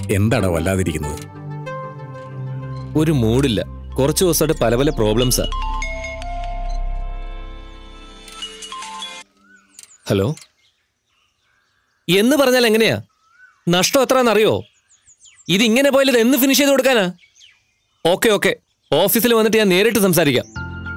എന്താടാ വല്ലാതിരിക്കുന്നത് ഒരു മൂഡില്ല കുറച്ച് ദിവസമായിട്ട് പല പല പ്രോബ്ലംസാ ഹലോ എന്ന് പറഞ്ഞാൽ എങ്ങനെയാ നഷ്ടം എത്രയാണെന്നറിയോ ഇതിങ്ങനെ പോയാൽ ഇത് എന്ന് ഫിനിഷ് ചെയ്ത് കൊടുക്കാനാ ഓക്കെ ഓക്കെ ഓഫീസിൽ വന്നിട്ട് ഞാൻ നേരിട്ട് സംസാരിക്കാം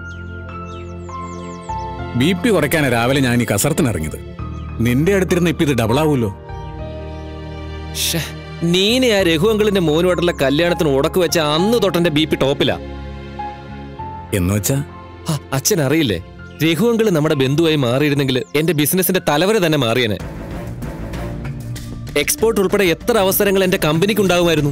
ബി പി കുറയ്ക്കാനാ രാവിലെ ഞാൻ ഈ കസർത്തിനിറങ്ങിയത് നിന്റെ അടുത്തിരുന്ന് ഇപ്പൊ ഇത് ഡബിൾ ആവുമല്ലോ ശ്ശേ, നീനെ ആ രഘു അങ്കിളിന്റെ മോനുമായിട്ടുള്ള കല്യാണത്തിന് ഉടക്ക് വെച്ച അന്ന് തൊട്ടെന്റെ ബി പി ടോപ്പിലാ എന്ന് വെച്ചാ ആ, അച്ഛൻ അറിയില്ലേ രഘു അങ്കിള് നമ്മുടെ ബന്ധുവായി മാറിയിരുന്നെങ്കിൽ എന്റെ ബിസിനസിന്റെ തലവര തന്നെ മാറിയനെ എക്സ്പോർട്ട് ഉൾപ്പെടെ എത്ര അവസരങ്ങൾ എന്റെ കമ്പനിക്ക് ഉണ്ടാകുമായിരുന്നു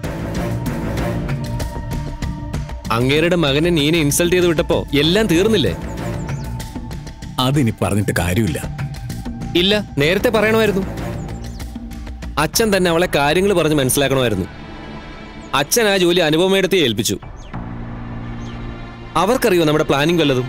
അങ്ങേരുടെ മകനെ നീനെ ഇൻസൾട്ട് ചെയ്ത് വിട്ടപ്പോ എല്ലാം തീർന്നില്ലേ അതിനി പറഞ്ഞിട്ട് കാര്യമില്ല ഇല്ല നേരത്തെ പറയണമായിരുന്നു അച്ഛൻ തന്നെ അവളെ കാര്യങ്ങൾ പറഞ്ഞ് മനസ്സിലാക്കണമായിരുന്നു അച്ഛൻ ആ ജോലി അനുപമയെടുത്ത് ഏൽപ്പിച്ചു അവർക്കറിയോ നമ്മുടെ പ്ലാനിങ് വല്ലതും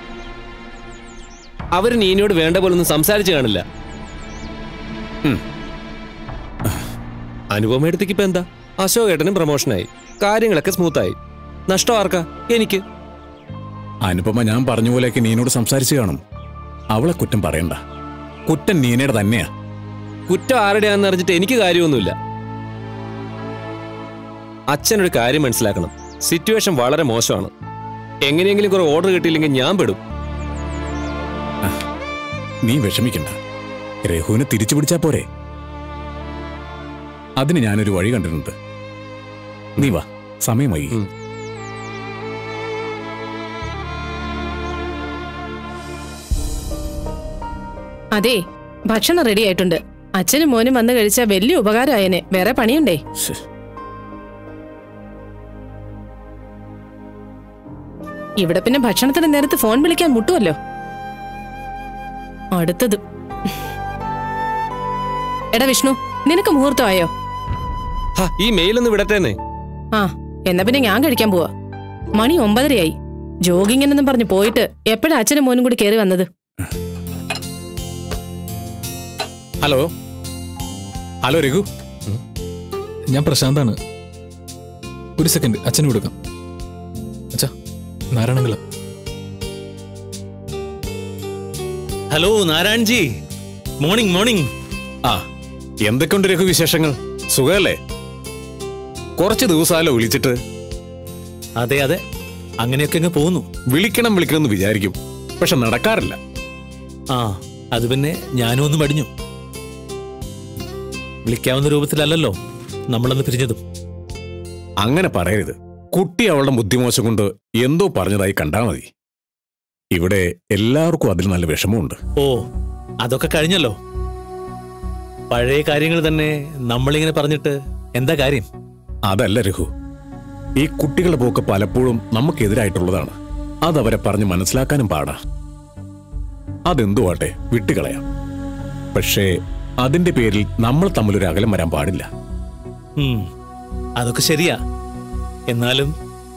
അവർ നീനോട് വേണ്ട പോലെ ഒന്നും സംസാരിച്ചു കാണില്ല ഉം. അനുപമയെടുത്തേക്ക് ഇപ്പൊ എന്താ അശോകേട്ടനും പ്രമോഷനായി കാര്യങ്ങളൊക്കെ സ്മൂത്തായി നഷ്ടം ആർക്കാ എനിക്ക് അനുപമ ഞാൻ പറഞ്ഞ പോലെയൊക്കെ നീനോട് സംസാരിച്ചു കാണും അവളെ കുറ്റം പറയണ്ട കുറ്റം നീനയുടെ തന്നെയാ കുറ്റം ആരുടെയാണെന്ന് അറിഞ്ഞിട്ട് എനിക്ക് കാര്യമൊന്നുമില്ല അച്ഛനൊരു കാര്യം മനസ്സിലാക്കണം സിറ്റുവേഷൻ വളരെ മോശമാണ് എങ്ങനെയെങ്കിലും കുറെ ഓർഡർ കിട്ടിയില്ലെങ്കിൽ ഞാൻ പെടും നീ വിഷമിക്കണ്ട രഘുവിനെ തിരിച്ചു പിടിച്ചാ പോരെ അതിന് ഞാനൊരു വഴി കണ്ടിട്ടുണ്ട് നീ വാ സമയമായി ഉം. അതെ ഭക്ഷണം റെഡി ആയിട്ടുണ്ട് അച്ഛനും മോനും വന്ന് കഴിച്ചാൽ വലിയ ഉപകാരമായനെ വേറെ പണിയുണ്ടേ ശ്ശെ. ഇവിടെ പിന്നെ ഭക്ഷണത്തിന് നേരത്ത് ഫോൺ വിളിക്കാൻ മുട്ടുമല്ലോ അടുത്തത് എടാ വിഷ്ണു നിനക്ക് മുഹൂർത്തമായോ ഹ, ഈ മെയിലൊന്ന് വിടട്ടേന്നേ ആ എന്നാ പിന്നെ ഞാൻ കഴിക്കാൻ പോവാ മണി ഒമ്പതരയായി ജോഗിങ്ങിനെന്നും പറഞ്ഞ് പോയിട്ട് എപ്പോഴാ അച്ഛനും മോനും കൂടി കയറി വന്നത് ഹലോ ഹലോ രഘു ഞാൻ പ്രശാന്താണ് ഒരു സെക്കൻഡ് അച്ഛന് കൊടുക്കാം അച്ഛാ നാരായണങ്കിള ഹലോ നാരായൺജി മോർണിംഗ് മോർണിംഗ് ആ എന്തൊക്കെയുണ്ട് രഘു വിശേഷങ്ങൾ സുഖമല്ലേ കുറച്ച് ദിവസമാലോ വിളിച്ചിട്ട് അതെ അതെ അങ്ങനെയൊക്കെ അങ്ങ് പോകുന്നു വിളിക്കണം വിളിക്കണം എന്ന് വിചാരിക്കും പക്ഷെ നടക്കാറില്ല ആ അത് പിന്നെ ഞാനും ഒന്ന് മടിഞ്ഞു വിളിക്കാവുന്ന രൂപത്തിലല്ലല്ലോ നമ്മളന്ന് പിരിഞ്ഞതും അങ്ങനെ പറയരുത് കുട്ടി അവളുടെ ബുദ്ധിമോശം കൊണ്ട് എന്തോ പറഞ്ഞതായി കണ്ടാ മതി ഇവിടെ എല്ലാവർക്കും അതിൽ നല്ല വിഷമമുണ്ട് ഓ അതൊക്കെ കഴിഞ്ഞല്ലോ പഴയ കാര്യങ്ങൾ തന്നെ നമ്മളിങ്ങനെ പറഞ്ഞിട്ട് എന്താ കാര്യം അതല്ല രഘു ഈ കുട്ടികളുടെ പോക്ക് പലപ്പോഴും നമുക്കെതിരായിട്ടുള്ളതാണ് അതവരെ പറഞ്ഞ് മനസ്സിലാക്കാനും പാടാ അതെന്തുവാട്ടെ വിട്ടുകളയാം പക്ഷേ അതിന്റെ പേരിൽ നമ്മൾ തമ്മിലൊരു അകലം വരാൻ പാടില്ല ഉം, അതൊക്കെ ശരിയാ എന്നാലും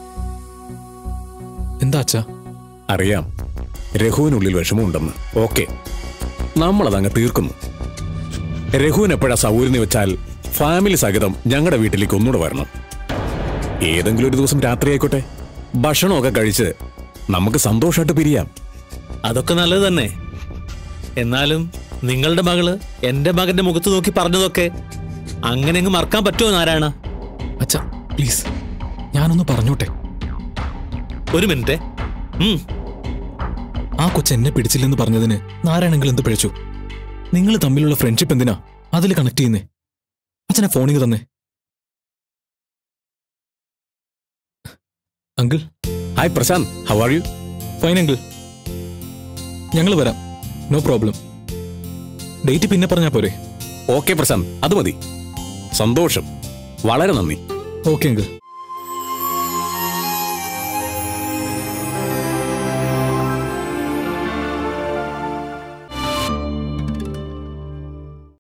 എന്താ അച്ഛാ അറിയാം രഘുവിനുള്ളിൽ വിഷമമുണ്ടെന്ന് ഓക്കെ നമ്മളതങ്ങ് തീർക്കുന്നു രഘുവിന് എപ്പോഴാ സൗകര്യം വെച്ചാൽ ഫാമിലി സഹിതം ഞങ്ങളുടെ വീട്ടിലേക്ക് ഒന്നുകൂടെ വരണം ഏതെങ്കിലും ഒരു ദിവസം രാത്രി ആയിക്കോട്ടെ ഭക്ഷണമൊക്കെ കഴിച്ച് നമുക്ക് സന്തോഷമായിട്ട് പിരിയാം അതൊക്കെ നല്ലത് തന്നെ എന്നാലും നിങ്ങളുടെ മകള് എന്റെ മകന്റെ മുഖത്ത് നോക്കി പറഞ്ഞതൊക്കെ അങ്ങനെ അങ്ങ് മറക്കാൻ പറ്റുമോ നാരായണ അച്ഛാ പ്ലീസ് ഞാനൊന്ന് പറഞ്ഞോട്ടെ ഒരു മിനിറ്റ് ഉം ആ കൊച്ചു എന്നെ പിടിച്ചില്ലെന്ന് പറഞ്ഞതിന് നാരായണങ്കിൽ എന്ത് പിഴച്ചു നിങ്ങൾ തമ്മിലുള്ള ഫ്രണ്ട്ഷിപ്പ് എന്തിനാ അതിൽ കണക്ട് ചെയ്യുന്നേ അച്ഛനെ ഫോണിങ് തന്നെ uncle hi Prashanth how are you fine uncle ഞങ്ങൾ വരാം നോ പ്രോബ്ലം ഡേറ്റ് പിന്നെ പറഞ്ഞാ പോരെ ഓക്കെ പ്രശാന്ത് അത് മതി സന്തോഷം വളരെ നന്ദി ഓക്കെ അങ്കിൾ